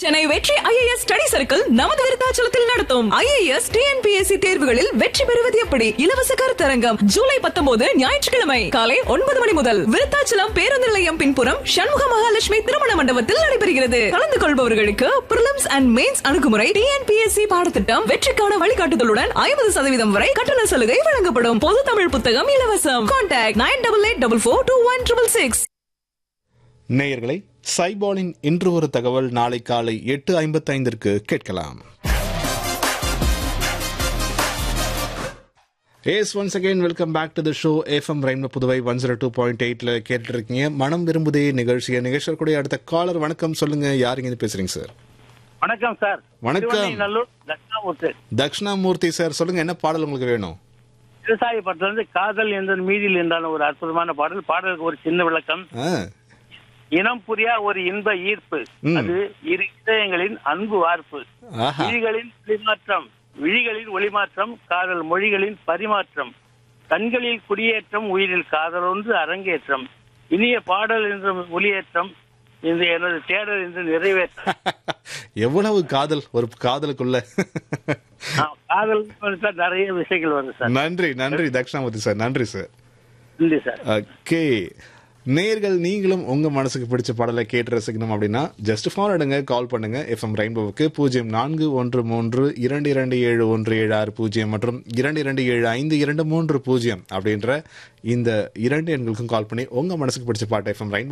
சென்னை வெற்றி IAS study circle நமது விருத்தாச்சலத்தில் நடத்தும் ஐஏஎஸ் டிஎன்பிஎஸ்சி தேர்வுகளில் வெற்றி பெறுவது எப்படி இலவச கருத்தரங்கம் ஜூலை பத்தொன்பது ஞாயிற்றுக்கிழமை காலை ஒன்பது மணி முதல் விருத்தாச்சலம் பேருந்து நிலையம் பின்புறம் சண்முக மகாலட்சுமி திருமண மண்டபத்தில் நடைபெறுகிறது கலந்து கொள்பவர்களுக்கு பிரிலிம்ஸ் அண்ட் மெயின்ஸ் அணுகுமுறை டிஎன்பிஎஸ்சி பாடத்திட்டம் வெற்றிக்கான வழிகாட்டுதலுடன் ஐம்பது சதவீதம் வரை கட்டண சலுகை வழங்கப்படும் பொது தமிழ் புத்தகம் இலவசம் contact nine double eight double four two one triple six நேயர்களை சைபாலின் இன்று ஒரு தகவல் நாளை காலை எட்டு ஐம்பத்தைந்திற்கு கேட்கலாம் yes once again welcome back to the show FM rainbow Puduvai one zero two point எயிட்ல கேட்டுட்டு இருக்கீங்க மனம் விரும்புதே நிகழ்ச்சியை நிகழ்ச்சியில் கூட அடுத்த காலர் வணக்கம் சொல்லுங்க யாருங்க இருந்து பேசுறீங்க சார் வணக்கம் சார் வணக்கம். திருவண்ணைநல்லூர் தட்சிணாமூர்த்தி தக்ஷணாமூர்த்தி சார் சொல்லுங்க என்ன பாடல் உங்களுக்கு வேணும் விவசாய படத்துல இருந்து காதல் என்ற மீதில் என்றான ஒரு அற்புதமான பாடல் பாடலுக்கு ஒரு சின்ன விளக்கம் ஆ, இனம் புரியா ஒரு இன்ப ஈர்ப்பு ம். அது இரு இதயங்களின் அன்பு வார்ப்பு ஆஹா விழிகளின் ஒளிமாற்றம் விழிகளின் ஒளிமாற்றம் காதல் மொழிகளின் பரிமாற்றம் கண்களில் குடியேற்றம் உயிரில் காதல் ஒன்று அரங்கேற்றம் இனிய பாடல் என்ற ஒளியேற்றம் இந்த எனது தேடல் என்று நிறைவேற்றம் எவ்வளவு காதல் ஒரு காதலுக்குள்ள ஆ, காதல் வந்துட்டா நிறைய விஷயங்கள் வருது சார் நன்றி நன்றி தக்ஷணாமூர்த்தி சார் நன்றி சார் நன்றி சார் ஓகே நேர்கள் நீங்களும் உங்க மனசுக்கு பிடிச்ச பாடலை கேட்டு ரசிக்கணும் அப்படின்னா ஜஸ்ட் ஃபார் எடுங்க கால் பண்ணுங்க எஃப்எம் ரெயின்போவுக்கு பூஜ்ஜியம் நான்கு ஒன்று மூன்று இரண்டு இரண்டு ஏழு ஒன்று ஏழு ஆறு பூஜ்ஜியம் மற்றும் இரண்டு இரண்டு ஏழு ஐந்து இரண்டு மூன்று பூஜ்ஜியம் அப்படின்ற இந்த இரண்டு எண்களுக்கும் கால் பண்ணி உங்க மனசுக்கு பிடிச்ச பாட்டை எஃப்எம் ரெயின்